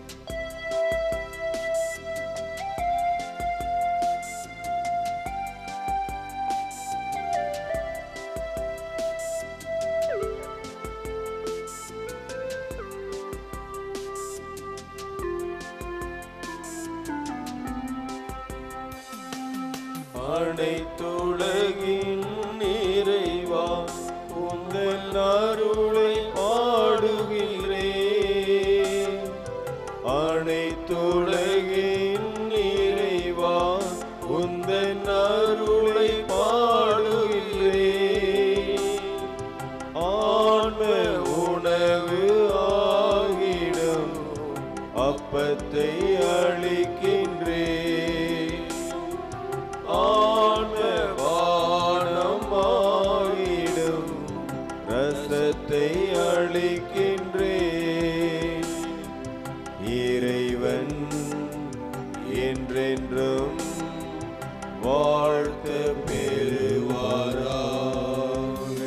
அனைத்துலகின் நிறைவா உங்கள் அருளை பாடுகிறேன் அனைத்துலகின் நிறைவா உந்தன் அருளை பாடுகிறேன் ஆன்ம உணவு ஆகிடும் அப்பத்தை அளிக்கின்றேன் ஆன்ம வானம் ஆகிடும் ரசத்தை அளிக்கின்றேன் இறைவன் என்றென்றும் வாழ்த்த பெறுவாராக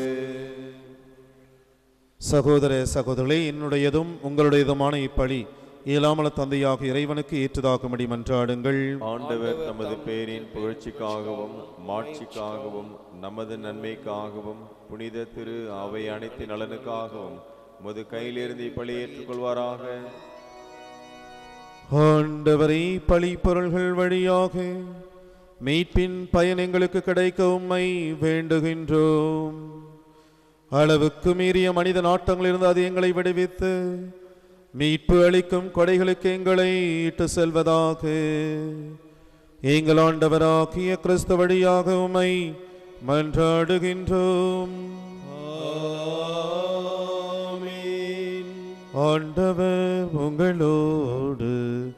சகோதர சகோதரர்களே என்னுடையதும் உங்களுடையதுமான இப்பலி இயலாமல தந்தையாக இறைவனுக்கு ஏற்றதாகும்படி மன்றாடுங்கள் ஆண்டவர் தமது பேரின் புகழ்ச்சிக்காகவும் மாட்சிக்காகவும் நமது நன்மைக்காகவும் புனித திரு அவை அனைத்து நலனுக்காகவும் முது கையிலிருந்து இப்பலி ஏற்றுக்கொள்வாராக ஆண்டவரை பழி பொருள்கள் வழியாக மீட்பின் பயன் எங்களுக்கு கிடைக்க உம்மை வேண்டுகின்றோம் அளவுக்கு மீறிய மனித நாட்டங்களிலிருந்து அது எங்களை விடுவித்து மீட்பு அளிக்கும் கொடைகளுக்கு எங்களை இட்டு செல்வதாக எங்கள் ஆண்டவராகிய கிறிஸ்து வழியாக உம்மை மன்றாடுகின்றோம் ஆமென். ஆண்டவர் உங்களோடு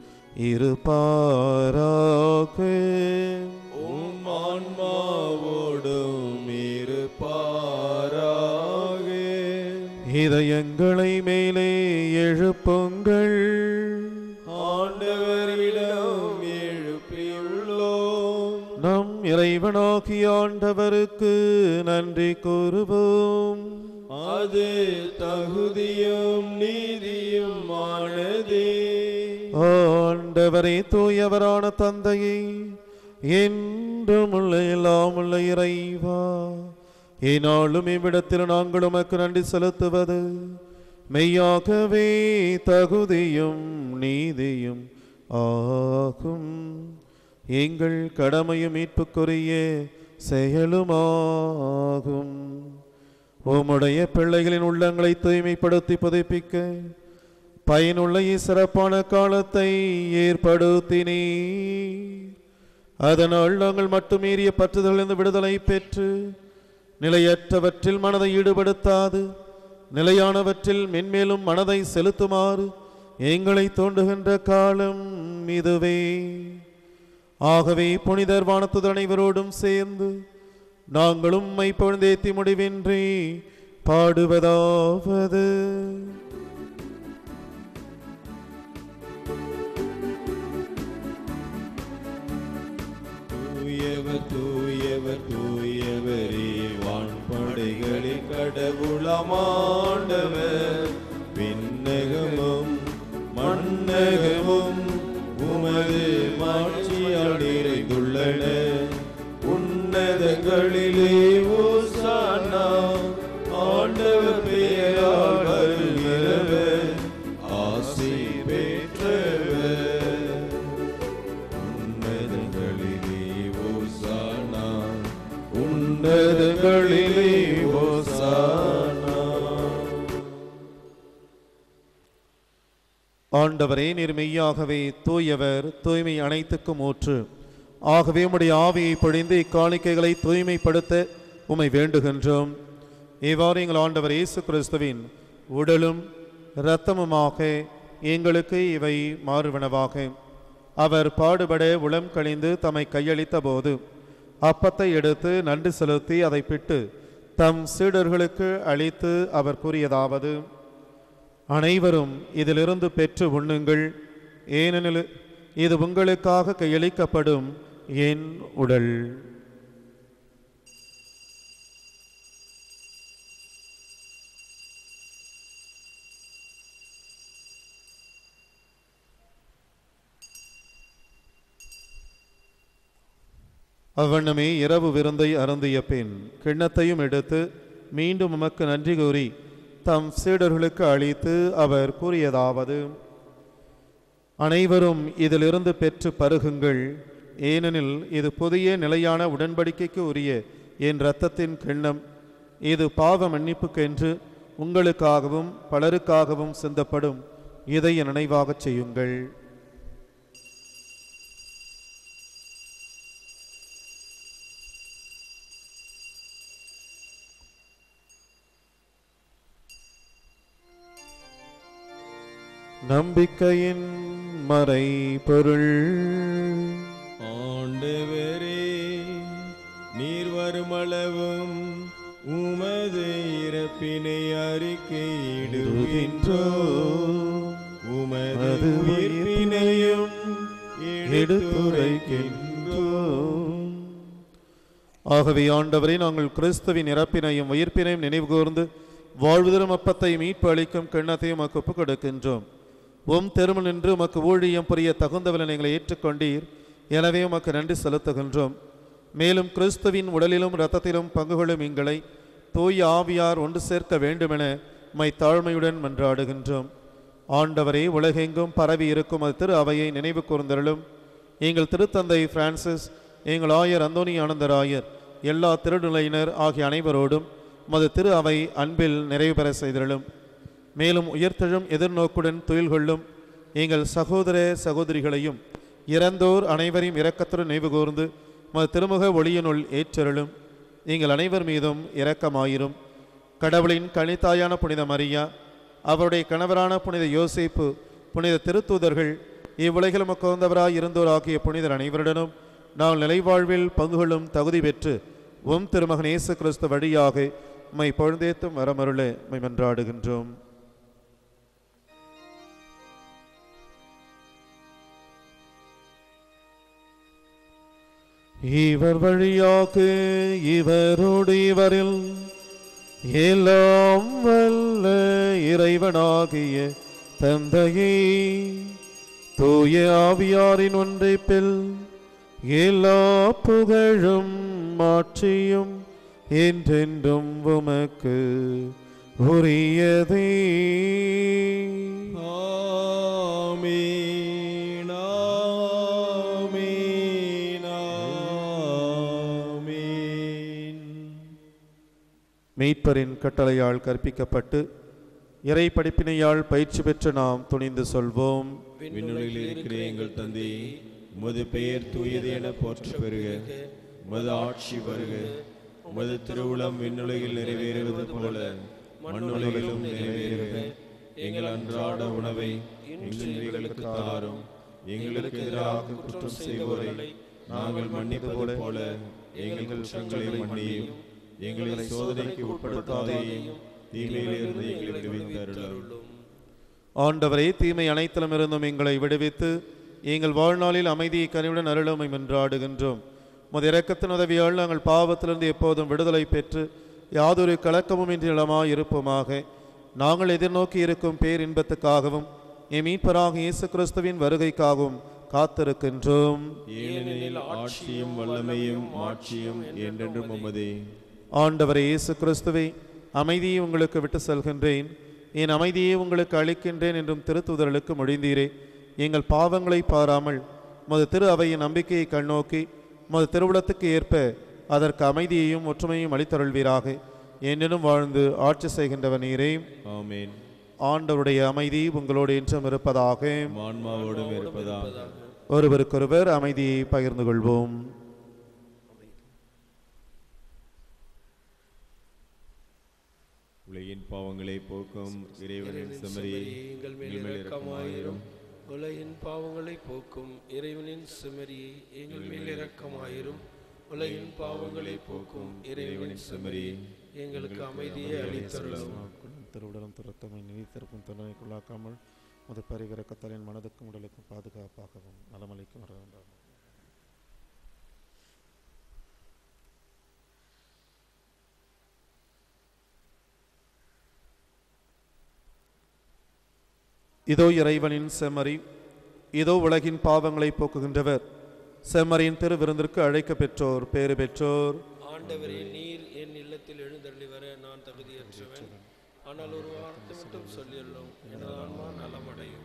இருப்பாராக உம் ஆன்மாவோடும் இருப்பாராக இதயங்களை மேலே எழுப்புங்கள் ஆண்டவரிடம் எழுப்பியுள்ளோம் நம் இறைவனாகிய ஆண்டவருக்கு நன்றி கூறுவோம் அது தகுதியும் நீதியும் ஆனதே ஆண்டவரே தூயவரான தந்தையே என்றும் உள்ள எல்லாம் உள்ள இறைவா ஏனாலும் இவ்விடத்தில் நாங்கள் உமக்கு நன்றி செலுத்துவது மெய்யாகவே தகுதியும் நீதியும் ஆகும் எங்கள் கடமையும் மீட்புக்குரிய செயலுமாகும் உம்முடைய பிள்ளைகளின் உள்ளங்களை தூய்மைப்படுத்தி புதுப்பிக்க பயனுள்ள சிறப்பான காலத்தை ஏற்படுத்தினீ அதனால் நாங்கள் மட்டுமீறிய பற்றுதலிருந்து விடுதலை பெற்று நிலையற்றவற்றில் மனதை ஈடுபடுத்தாது நிலையானவற்றில் மென்மேலும் மனதை செலுத்துமாறு எங்களை தோண்டுகின்ற காலம் இதுவே ஆகவே புனிதர் வானத்துதர் அனைவரோடும் சேர்ந்து நாங்களும் மை பொழுந்தேத்தி முடிவின்றி பாடுவதாவது தூயவர் தூயவர் தூயவரே வான்படைகளில் கடவுளமாண்டவர் விண்ணகமும் மண்ணகமும் உமது மாட்சியால் நிறைந்துள்ளன உன்னதங்களிலே ஓசானா ஆண்டவர் பெயரால் வருகிறவர் ஆசி பெற்றவர் உன்னதங்களிலே ஓசானா உன்னதங்களிலே ஓசானா ஆண்டவரே நீர் மெய்யாகவே தூயவர் தூய்மை அனைத்துக்கும் ஊற்று ஆகவே உம்முடைய ஆவியை பொழிந்து இக்காணிக்கைகளை தூய்மைப்படுத்த உம்மை வேண்டுகின்றோம் இவ்வாறு எங்கள் ஆண்டவர் இயேசு கிறிஸ்துவின் உடலும் இரத்தமுமாக எங்களுக்கு இவை மாறுவனவாக அவர் பாடுபட உளம் கழிந்து தம்மை கையளித்த போது அப்பத்தை எடுத்து நன்றி செலுத்தி அதை பிட்டு தம் சீடர்களுக்கு அளித்து அவர் கூறியதாவது அனைவரும் இதிலிருந்து பெற்று உண்ணுங்கள் ஏனெனில் இது உங்களுக்காக கையளிக்கப்படும் என் உடல் அவ்வண்ணமே இரவு விருந்தை அருந்திய பின் கிண்ணத்தையும் எடுத்து மீண்டும் உமக்கு நன்றி கூறி தம் சீடர்களுக்கு அளித்து அவர் கூறியதாவது அனைவரும் இதிலிருந்து பெற்று பருகுங்கள் ஏனெனில் இது புதிய நிலையான உடன்படிக்கைக்கு உரிய என் இரத்தத்தின் கிண்ணம் இது பாவ மன்னிப்புக்கென்று உங்களுக்காகவும் பலருக்காகவும் சிந்தப்படும் இதை என் நினைவாகச் செய்யுங்கள் நம்பிக்கையின் மறை பொருள் ஆண்டவரே நீர் வருமளவும் உமது இறப்பினை அறிக்கையிடுகின்றோ உமது உயிர்ப்பினையும் எடுத்துரைக்கின்றோம் ஆகவே ஆண்டவரே நாங்கள் கிறிஸ்துவின் இறப்பினையும் உயிர்ப்பினையும் நினைவுகூர்ந்து வாழ்வுதரும் அப்பத்தை மீட்பு அளிக்கும் கிண்ணத்தையும் உமக்கு ஒப்புக் கொடுக்கின்றோம் உம் தெருமல் நின்று உமக்கு ஊழியம் புரிய தகுந்தவரை நீங்கள் ஏற்றுக்கொண்டீர் எனவே உமக்கு நன்றி செலுத்துகின்றோம் மேலும் கிறிஸ்துவின் உடலிலும் இரத்தத்திலும் பங்கு கொள்ளும் எங்களை தூய ஆவியார் ஒன்று சேர்க்க வேண்டுமென மை தாழ்மையுடன் மன்றாடுகின்றோம் ஆண்டவரே உலகெங்கும் பரவி இருக்கும் அது திரு அவையை நினைவு கூர்ந்தருளும் எங்கள் திருத்தந்தை பிரான்சிஸ் எங்கள் ஆயர் அந்தோனி ஆனந்தராயர் எல்லா திருநிலையினர் ஆகிய அனைவரோடும் மது திரு அவை அன்பில் நிறைவு பெற செய்திருளும் மேலும் உயர்த்தெழும் எதிர்நோக்குடன் துயில் கொள்ளும் எங்கள் சகோதர சகோதரிகளையும் இறந்தோர் அனைவரையும் இரக்கத்துடன் நினைவு கூர்ந்து மது திருமுக ஒளியினுள் ஏற்றருளும் எங்கள் அனைவர் மீதும் இரக்கமாயிரும் கடவுளின் கனித்தாயான புனித மரியா அவருடைய கணவரான புனித யோசேப்பு புனித திருத்தூதர்கள் இவ்வுலகில் முக்கவந்தவராய் இருந்தோர் ஆகிய புனிதர் அனைவருடனும் நாங்கள் நிலைவாழ்வில் பங்கு கொள்ளும் தகுதி பெற்று உம் திருமகன் இயேசு கிறிஸ்து வழியாக உம்மை பொழுந்தேத்தும் வரமருள உம்மை மன்றாடுகின்றோம் இவர் வழியாக இவரோடு இவரில் எல்லாம் வல்ல இறைவனாகிய தந்தையே தூய ஆவியாரின் ஒன்றைப்பில் எல்லா புகழும் மாற்றியும் என்றென்றும் உமக்கு உரியதே ஆமீன் ஆமீன் ஆமீன் மெய்ப்பரின் கட்டளையால் கற்பிக்கப்பட்டு இறை படிப்பினையால் பயிற்சி பெற்று நாம் துணிந்து சொல்வோம் விண்ணுலகில் இருக்கிற எங்கள் தந்தை உமது பெயர் தூயது என போற்ற பெறுக உமது ஆட்சி வருக உமது திருவுளம் விண்ணுலகில் நிறைவேறுவது போல மண்ணுலகிலும் நிறைவேறுக எங்கள் அன்றாட உணவை இன்று எங்களுக்கு தாரும் எங்களுக்கு எதிராக குற்றம் செய்வோரை நாங்கள் மன்னிப்பது போல எங்கள் குற்றங்களை மன்னியும் எங்களை சோதனைக்கு உட்படுத்தாதேயும் தீமையிலிருந்து எங்களை விடுவித்தருளும் ஆண்டவரே தீமை அனைத்திலும் இருந்தும் எங்களை விடுவித்து எங்கள் வாழ்நாளில் அமைதியை கனிவுடன் அருளுமை மன்றாடுகின்றோம் உமது இரக்கத்தின் உதவியால் நாங்கள் பாவத்திலிருந்து எப்போதும் விடுதலை பெற்று யாதொரு கலக்கமும் இன்றி நலமாய் இருப்போமாக நாங்கள் எதிர்நோக்கி இருக்கும் பேரின்பத்துக்காகவும் என் மீட்பராக இயேசு கிறிஸ்துவின் வருகைக்காகவும் காத்திருக்கின்றோம் ஏனெனில் ஆட்சியும் வல்லமையும் மாட்சியும் என்றென்றும் உமதே ஆண்டவரே இயேசு கிறிஸ்துவே அமைதியை உங்களுக்கு விட்டு செல்கின்றேன் என் அமைதியை உங்களுக்கு அளிக்கின்றேன் என்றும் திருத்துதர்களுக்கு மொழிந்தீரே எங்கள் பாவங்களை பாராமல் உமது திரு அவையின் நம்பிக்கையை கண்ணோக்கி உமது திருவுளத்துக்கு ஏற்ப அதற்கு அமைதியையும் ஒற்றுமையும் அளித்தருள்வீராக என்னிலும் வாழ்ந்து ஆட்சி செய்கின்றவர் நீரே ஆமென் ஆண்டவருடைய அமைதி உங்களோடு என்றும் இருப்பதாக ஆன்மாவோடும் இருப்பதாக ஒருவருக்கொருவர் அமைதியை பகிர்ந்து கொள்வோம் உலகின் பாவங்களை போக்கும் இறைவனின் செம்மறியை எங்கள் மேல் இரக்கமாயிரும் உலகின் பாவங்களை போக்கும் இறைவனின் செம்மறியை எங்கள் மேல் இரக்கமாயிரும் உலகின் பாவங்களை போக்கும் இறைவனின் செம்மறியை எங்களுக்கு அமைதியை அளித்தருளும் திருவுடலும் திருத்தமை நிதித்திருக்கும் தண்டனைக்குள்ளாக்காமல் முது பரிவிறக்கத்தலின் மனதுக்கும் உடலுக்கும் பாதுகாப்பாகவும் நலமளிக்கும் வர வேண்டாம் இதோ இறைவனின் செம்மறி இதோ உலகின் பாவங்களை போக்குகின்றவர் செம்மறியின் திருவிருந்திற்கு அழைக்க பெற்றோர் பேறு பெற்றோர் ஆண்டவரே நீர் என் இல்லத்தில் எழுந்தருளி வர நான் தகுதியற்றவன் ஆனால் ஒரு வார்த்தை மட்டும் சொல்லியுள்ளோம் எனது ஆன்மா நலமடையும்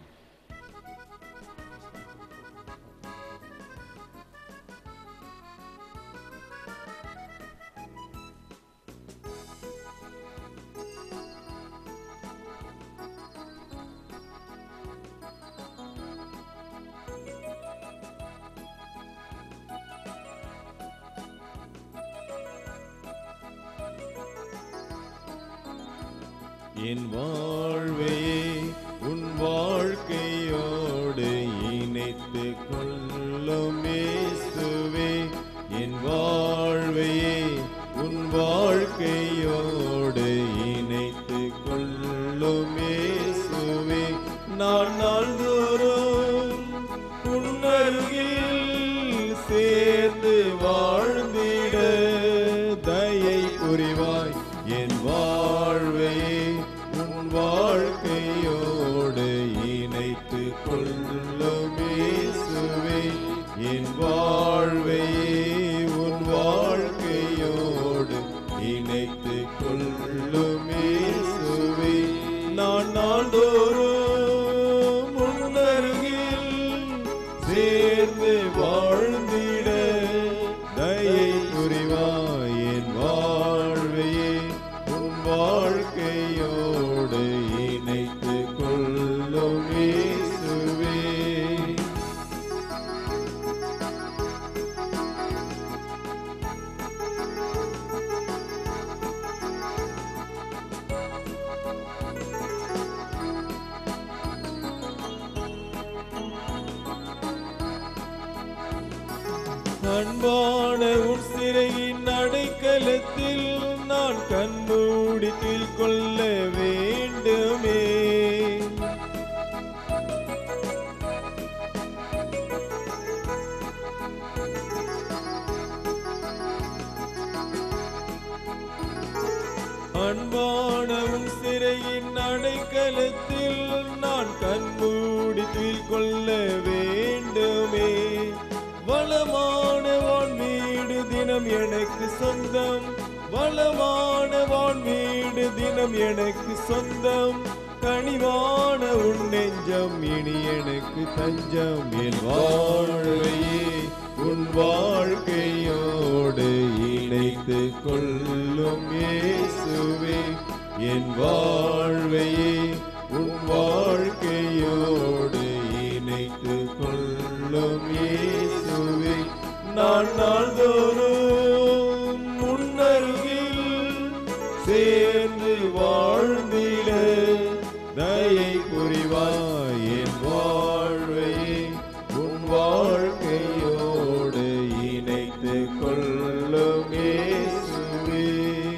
என் வாழ்வையே உன் வாழ்க்கையோடு இணைத்து கொள்ளும் இயேசுவே என் வாழ்வையே உன் வாழ்க்கையோடு இணைத்து கொள்ளும் இயேசுவே நான் நாள்தோறும் உன்னருகில் சேர்ந்து வாழ்ந்திட தயை புரிவாய் என் வாழ்வையே உன் வாழ்க்கையோடு இணைத்து கொள்ளும் இயேசுவே என் வாழ்வையே உன் வாழ்க்கையோடு இணைத்து கொள்ளும் இயேசுவே நான் நாள்தோறும் உன்னருகில் சேர்ந்து வாழ்ந்திட தயை புரிவாய் என் வாழ்வையே உன் வாழ்க்கையோடு இணைத்து கொள்ளும் இயேசுவே அன்பான உன் சிறையின் அடைக்கலத்தில் நான் கண்மூடித்தில் கொள்ள வேண்டுமே அன்பான உன் சிறையின் அடைக்கலத்தில் நான் கண்மூடித்தில் கொள்ள வேண்டுமே வளமான தினம் எனக்கு சொந்தம் வளமான வான் வீடு தினம் எனக்கு சொந்தம் கனிவான உன் நெஞ்சம் இனி எனக்கு தஞ்சம் என் வாழ்வையே உன் வாழ்க்கையோடு இணைத்து கொள்ளும் இயேசுவே என் வாழ்வையே உன் வாழ்க்கையோடு இணைத்து கொள்ளும் இயேசுவே நான் நாள்தோறும் முன்னருகில் சேர்ந்து வாழ்ந்திட தயை புரிவாய் என் வாழ்வையே உன் வாழ்க்கையோடு இணைத்து கொள்ளும் இயேசுவே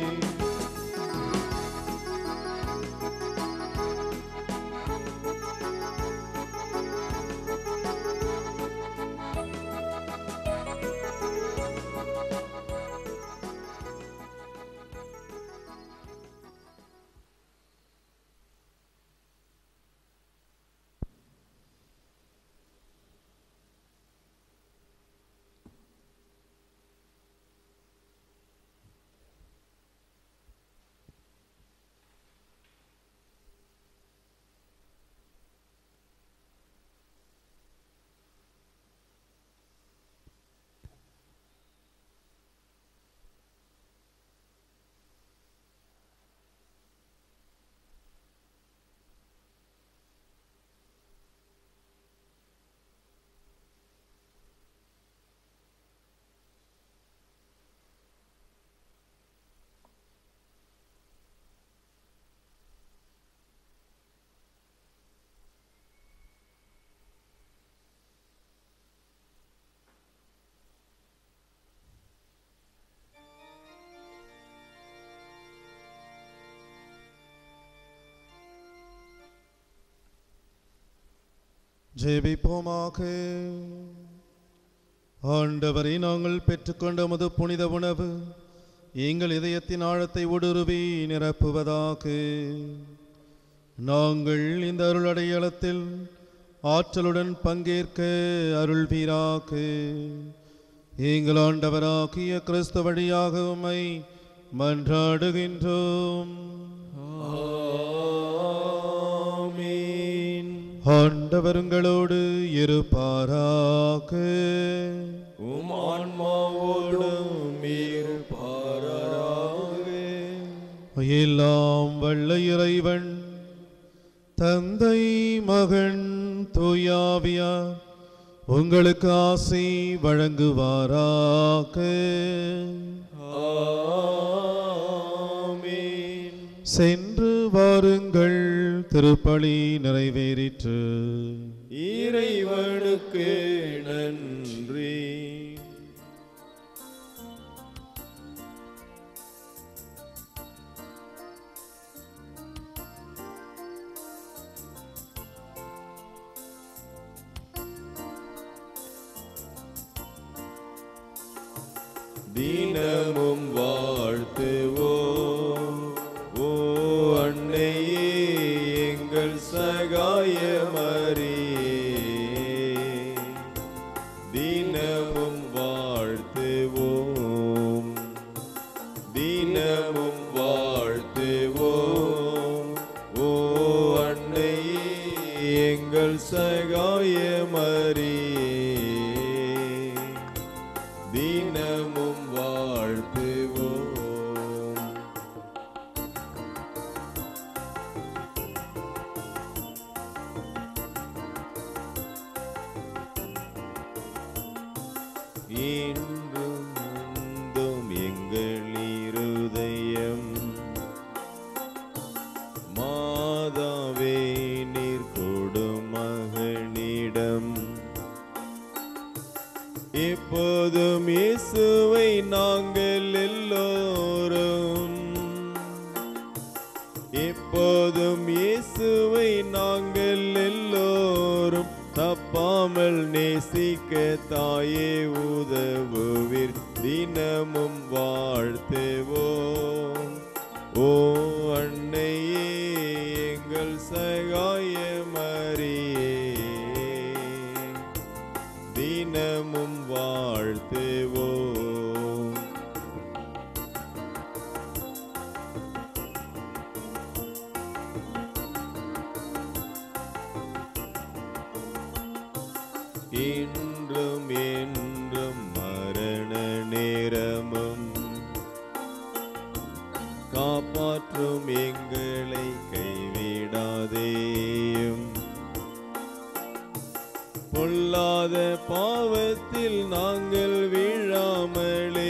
ஜெபிப்போமாக ஆண்டவரை நாங்கள் பெற்றுக்கொண்ட மது புனித உணவு எங்கள் இதயத்தின் ஆழத்தை ஊடுருவி நிரப்புவதாக நாங்கள் இந்த அருள் அடையாளத்தில் ஆற்றலுடன் பங்கேற்க அருள்வீராக எங்கள் ஆண்டவராகிய கிறிஸ்து வழியாக உம்மை மன்றாடுகின்றோம் ஆமீன் ஆண்டவருங்களோடு இருப்பாராக உம் ஆன்மாவோடும் இருப்பாராக எல்லாம் வல்ல இறைவன் தந்தை மகன் தூயாவியார் உங்களுக்கு ஆசை வழங்குவாராக ஆமீன் சென்று வாருங்கள் திருப்பலி நிறைவேறிற்று இறைவனுக்கு நன்றி தினமும் வாழ்த்துவோம் ஓ அன்னையே எங்கள் சகாயமரியே தினமும் வாழ்த்துவோம் தினமும் வாழ்த்துவோம் ஓ அன்னையே எங்கள் சகாயமரியே தினமும் வாழ்த்துவோம் இன்றும் முந்தும் எங்கள் இருதயம் மாதாவே நீர் கொடும் மகனிடம் எப்போதும் இயேசுவை நாங்கள் எல்லோரும் எப்போதும் இயேசுவை நாங்கள் எல்லோரும் தப்பாமல் நேசிக்க தாயே உதவுவீர் தினமும் வாழ்த்துவோம் ஓ அன்னையே எங்கள் சகாயமரியே தினமும் வாழ்த்துவோம் இன்றும் என்றும் மரண நேரமும் காப்பாற்றும் எங்களை கைவிடாதேயும் பொல்லாத பாவத்தில் நாங்கள் வீழாமலே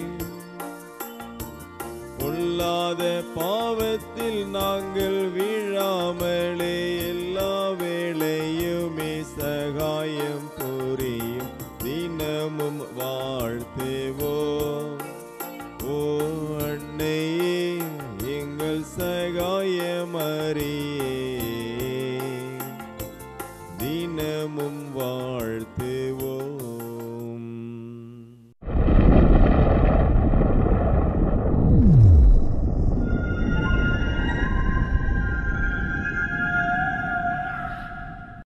பொல்லாத பாவத்தில் நாங்கள் வீழாமலே எல்லா வேளையுமே சகாயம் புரியும் தினமும் வாழ்த்துவோம் ஓ அன்னையே எங்கள் சகாயமறியே தினமும் வாழ்